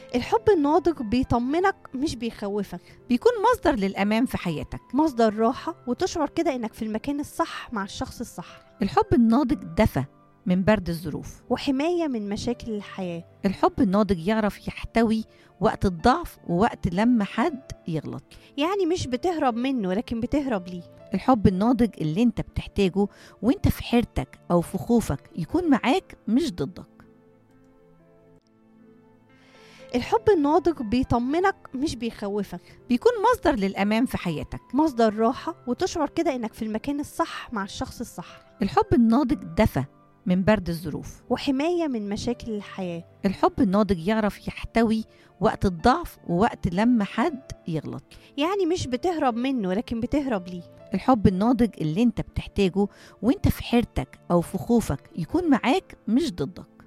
الحب الناضج بيطمنك مش بيخوفك بيكون مصدر للأمان في حياتك مصدر راحة وتشعر كده إنك في المكان الصح مع الشخص الصح الحب الناضج دفى من برد الظروف وحماية من مشاكل الحياة الحب الناضج يعرف يحتوي وقت الضعف ووقت لما حد يغلط يعني مش بتهرب منه لكن بتهرب ليه الحب الناضج اللي انت بتحتاجه وانت في حيرتك او في خوفك يكون معاك مش ضدك الحب الناضج بيطمنك مش بيخوفك بيكون مصدر للأمان في حياتك مصدر راحة وتشعر كده إنك في المكان الصح مع الشخص الصح الحب الناضج دفى من برد الظروف وحماية من مشاكل الحياة الحب الناضج يعرف يحتوي وقت الضعف ووقت لما حد يغلط يعني مش بتهرب منه لكن بتهرب ليه الحب الناضج اللي انت بتحتاجه وانت في حيرتك او في خوفك يكون معاك مش ضدك